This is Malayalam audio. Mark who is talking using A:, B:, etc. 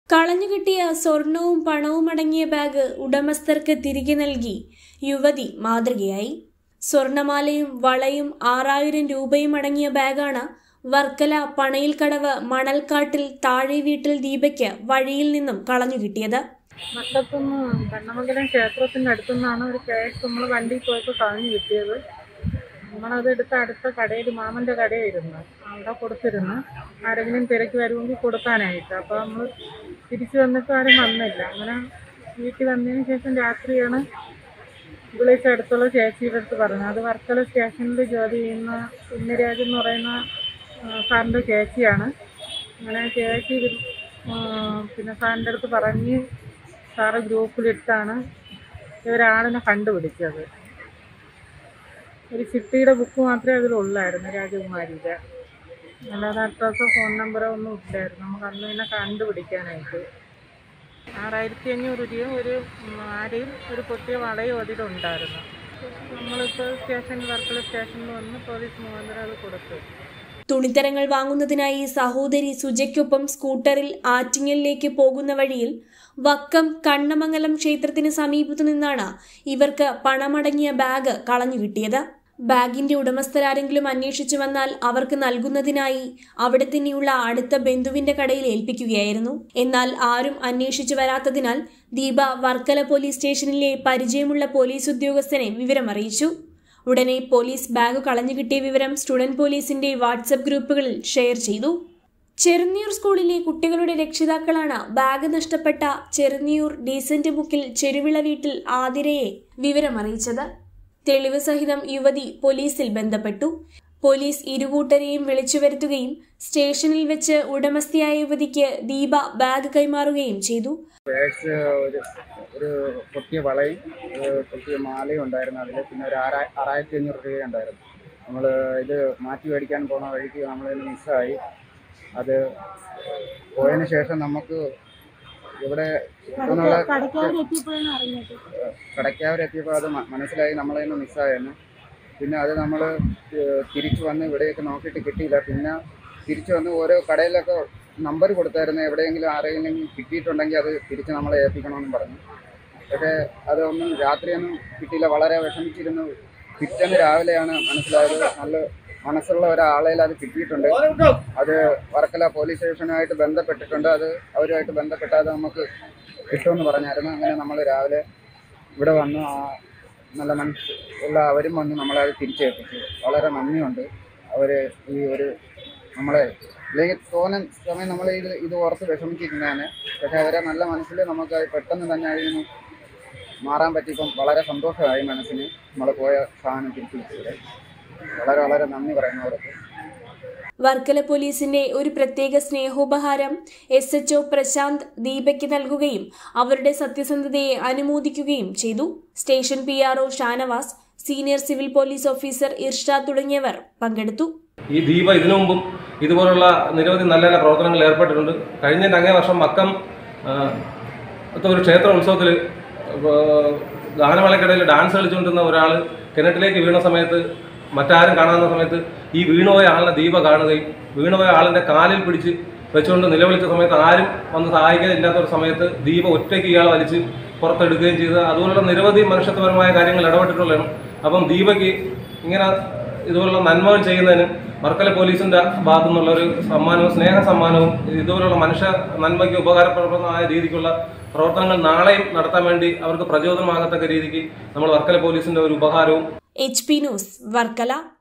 A: കളഞ്ഞുകിട്ടിയ സ്വർണവും പണവും അടങ്ങിയ ബാഗ് ഉടമസ്ഥർക്ക് തിരികെ നൽകി യുവതി മാതൃകയായി സ്വർണമാലയും വളയും ആറായിരം രൂപയും അടങ്ങിയ ബാഗാണ് വർക്കല പണയിൽക്കടവ് മണൽക്കാട്ടിൽ താഴെ വീട്ടിൽ ദീപയ്ക്ക് വഴിയിൽ നിന്നും കളഞ്ഞുകിട്ടിയത്
B: മക്കത്തുനിന്ന് കണ്ണമംഗലം ക്ഷേത്രത്തിൻ്റെ അടുത്തുനിന്നാണ് ഒരു ക്യാഷ് നമ്മൾ വണ്ടിയിൽ പോയപ്പോൾ കളഞ്ഞു കിട്ടിയത് നമ്മളത് എടുത്ത് അടുത്ത കടയിൽ മാമൻ്റെ കടയായിരുന്നു അവിടെ കൊടുത്തിരുന്നു ആരെങ്കിലും തിരക്ക് വരുമെങ്കിൽ കൊടുക്കാനായിട്ട് അപ്പോൾ നമ്മൾ തിരിച്ചു വന്നിട്ട് ആരും വന്നില്ല അങ്ങനെ വീട്ടിൽ വന്നതിന് ശേഷം രാത്രിയാണ് വിളിച്ച് അടുത്തുള്ള ചേച്ചിയുടെ അടുത്ത് പറഞ്ഞത് അത് വർക്കല സ്റ്റേഷനിൽ ജോലി ചെയ്യുന്ന ഉണ്ണിരാജ് എന്ന് പറയുന്ന ആ, സാറിൻ്റെ ചേച്ചിയാണ് അങ്ങനെ ചേച്ചി ഇത്, ആ, പിന്നെ സാറിൻ്റെ അടുത്ത് പറഞ്ഞ് സാറ് ഗ്രൂപ്പിലിട്ടാണ് ഇവരാളിനെ കണ്ടുപിടിച്ചത് ഒരു ചിട്ടിയുടെ ബുക്ക് മാത്രമേ അതിലുള്ളായിരുന്നു രാജകുമാരിയുടെ അല്ലാതെ അഡ്രസ്സോ ഫോൺ നമ്പറോ ഒന്നും ഇല്ലായിരുന്നു നമുക്ക് അന്ന് തന്നെ കണ്ടുപിടിക്കാനായിട്ട് ആറായിരത്തി അഞ്ഞൂറ് രൂപയും ഒരു ആരെയും ഒരു പൊട്ടിയ വളയും അതിലുണ്ടായിരുന്നു നമ്മളിപ്പോൾ സ്റ്റേഷനിൽ വർക്കല സ്റ്റേഷനിൽ വന്ന് പോലീസ് മുഖാന്തരം അത് കൊടുത്തു
A: തുണിത്തരങ്ങൾ വാങ്ങുന്നതിനായി സഹോദരി സുജയ്ക്കൊപ്പം സ്കൂട്ടറിൽ ആറ്റിങ്ങലിലേക്ക് പോകുന്ന വഴിയിൽ വക്കം കണ്ണമംഗലം ക്ഷേത്രത്തിന് സമീപത്തു നിന്നാണ് ഇവർക്ക് പണമടങ്ങിയ ബാഗ് കളഞ്ഞുകിട്ടിയത് ബാഗിന്റെ ഉടമസ്ഥരാരെങ്കിലും അന്വേഷിച്ചു വന്നാൽ അവർക്ക് നൽകുന്നതിനായി അവിടെ തന്നെയുള്ള അടുത്ത ബന്ധുവിന്റെ കടയിൽ ഏൽപ്പിക്കുകയായിരുന്നു എന്നാൽ ആരും അന്വേഷിച്ചു വരാത്തതിനാൽ ദീപ വർക്കല പോലീസ് സ്റ്റേഷനിലെ പരിചയമുള്ള പോലീസ് ഉദ്യോഗസ്ഥനെ വിവരമറിയിച്ചു ഉടനെ പോലീസ് ബാഗ് കളഞ്ഞുകിട്ടിയ വിവരം സ്റ്റുഡന്റ് പോലീസിന്റെ വാട്സപ്പ് ഗ്രൂപ്പുകളിൽ ഷെയർ ചെയ്തു ചെറുന്നിയൂർ സ്കൂളിലെ കുട്ടികളുടെ രക്ഷിതാക്കളാണ് ബാഗ് നഷ്ടപ്പെട്ട ചെറുന്നിയൂർ ഡീസന്റ് മുക്കിൽ ചെരുവിള വീട്ടിൽ ആതിരയെ വിവരമറിയിച്ചത് തെളിവ് സഹിതം യുവതി പോലീസിൽ ബന്ധപ്പെട്ടു പോലീസ് ഇരുകൂട്ടരെയും വിളിച്ചു വരുത്തുകയും സ്റ്റേഷനിൽ വെച്ച് ഉടമസ്ഥയായ യുവതിക്ക് ദീപ ബാഗ് കൈമാറുകയും ചെയ്തു
C: പേഴ്സ് ഒരു ഒരു പൊട്ടിയ വളയും ഒരു പൊട്ടിയ മാലയും ഉണ്ടായിരുന്നു അതിൽ പിന്നെ ഒരു ആറാ ആറായിരത്തി അഞ്ഞൂറ് രൂപ ഉണ്ടായിരുന്നു നമ്മൾ ഇത് മാറ്റി മേടിക്കാൻ പോണ വഴിക്ക് നമ്മളിന്ന് മിസ്സായി അത് പോയതിന് ശേഷം നമുക്ക് ഇവിടെ കിട്ടുന്നുള്ള കടയ്ക്കാവരെത്തിയപ്പോൾ അത് മ- മനസ്സിലായി നമ്മളതിന് മിസ്സായെന്ന് പിന്നെ അത് നമ്മൾ തിരിച്ചു വന്ന് ഇവിടെയൊക്കെ നോക്കിയിട്ട് കിട്ടിയില്ല പിന്നെ തിരിച്ചു വന്ന് ഓരോ കടയിലൊക്കെ നമ്പർ കൊടുത്തായിരുന്നു എവിടെയെങ്കിലും ആരെങ്കിലും കിട്ടിയിട്ടുണ്ടെങ്കിൽ അത് തിരിച്ച് നമ്മളെ ഏൽപ്പിക്കണമെന്ന് പറഞ്ഞു പക്ഷേ അതൊന്നും രാത്രിയൊന്നും കിട്ടിയില്ല വളരെ വിഷമിച്ചിരുന്നു പിറ്റേന്ന് രാവിലെയാണ് മനസ്സിലായത് നല്ല മനസ്സുള്ള ഒരാളെ അത് കിട്ടിയിട്ടുണ്ട് അത് വർക്കല പോലീസ് സ്റ്റേഷനുമായിട്ട് ബന്ധപ്പെട്ടിട്ടുണ്ട് അത് അവരുമായിട്ട് ബന്ധപ്പെട്ടാൽ അത് നമുക്ക് കിട്ടുമെന്ന് പറഞ്ഞായിരുന്നു അങ്ങനെ നമ്മൾ രാവിലെ ഇവിടെ വന്നു ആ നല്ല മനസ്സ് ഉള്ള അവരും വന്ന് നമ്മളെ അത് തിരിച്ചേൽപ്പിച്ചു വളരെ നന്ദിയുണ്ട് അവർ ഈ ഒരു നമ്മളെ അല്ലെങ്കിൽ തോന്നൻ സമയം നമ്മൾ ഇത് ഇത് ഓർത്ത് വിഷമിച്ചിരുന്നതാണ് പക്ഷെ അവരെ നല്ല മനസ്സിൽ നമുക്ക് അത് പെട്ടെന്ന് തന്നെ അതിൽ നിന്ന് മാറാൻ പറ്റിയപ്പം വളരെ സന്തോഷമായി മനസ്സിന് നമ്മൾ പോയ സാധനം തിരിച്ചു കിട്ടിയത് വളരെ വളരെ നന്ദി പറയുന്നു അവർക്ക്
A: വർക്കല പോലീസിന്റെ ഒരു പ്രത്യേക സ്നേഹോപഹാരം എസ് എച്ച് പ്രശാന്ത് ദീപയ്ക്ക് നൽകുകയും അവരുടെ സത്യസന്ധതയെ അനുമോദിക്കുകയും ചെയ്തു station P R Shanavas senior civil police officer Irshad തുടങ്ങിയവർ പങ്കെടുത്തു
D: ഈ ദീപ ഇതിനു മുമ്പും ഇതുപോലുള്ള നിരവധി നല്ല നല്ല പ്രവർത്തനങ്ങളിൽ ഏർപ്പെട്ടിട്ടുണ്ട് കഴിഞ്ഞ അങ്ങേ വർഷം മക്കം ആ, ത്തെ ഒരു ക്ഷേത്ര ഉത്സവത്തിൽ ഗാനമേളക്കിടയിൽ ഡാൻസ് കളിച്ചുകൊണ്ടിരുന്ന ഒരാൾ കിണറ്റിലേക്ക് വീണ സമയത്ത് മറ്റാരും കാണാവുന്ന സമയത്ത് ഈ വീണുപോയ ആളിനെ ദീപ കാണുകയും വീണുപോയ ആളിൻ്റെ കാലിൽ പിടിച്ച് വെച്ചുകൊണ്ട് നിലവിളിച്ച സമയത്ത് ആരും വന്ന് സഹായിക്കാനില്ലാത്ത ഒരു സമയത്ത് ദീപ ഒറ്റയ്ക്ക് ഇയാളെ വലിച്ച് പുറത്തെടുക്കുകയും ചെയ്ത് അതുപോലുള്ള നിരവധി മനുഷ്യത്വപരമായ കാര്യങ്ങൾ ഇടപെട്ടിട്ടുള്ളതാണ് അപ്പം ദീപയ്ക്ക് ഇങ്ങനെ ഇതുപോലുള്ള നന്മകൾ ചെയ്യുന്നതിന് വർക്കല പോലീസിന്റെ ഭാഗത്തു നിന്നുള്ള ഒരു സമ്മാനവും സ്നേഹ സമ്മാനവും ഇതുപോലുള്ള മനുഷ്യ നന്മയ്ക്ക് ഉപകാരപ്രദമായ രീതിക്കുള്ള പ്രവർത്തനങ്ങൾ നാളെയും നടത്താൻ വേണ്ടി അവർക്ക് പ്രചോദനമാകത്തക്ക രീതിക്ക് നമ്മൾ വർക്കല പോലീസിന്റെ ഒരു ഉപഹാരവും
A: എച്ച് പി ന്യൂസ് വർക്കല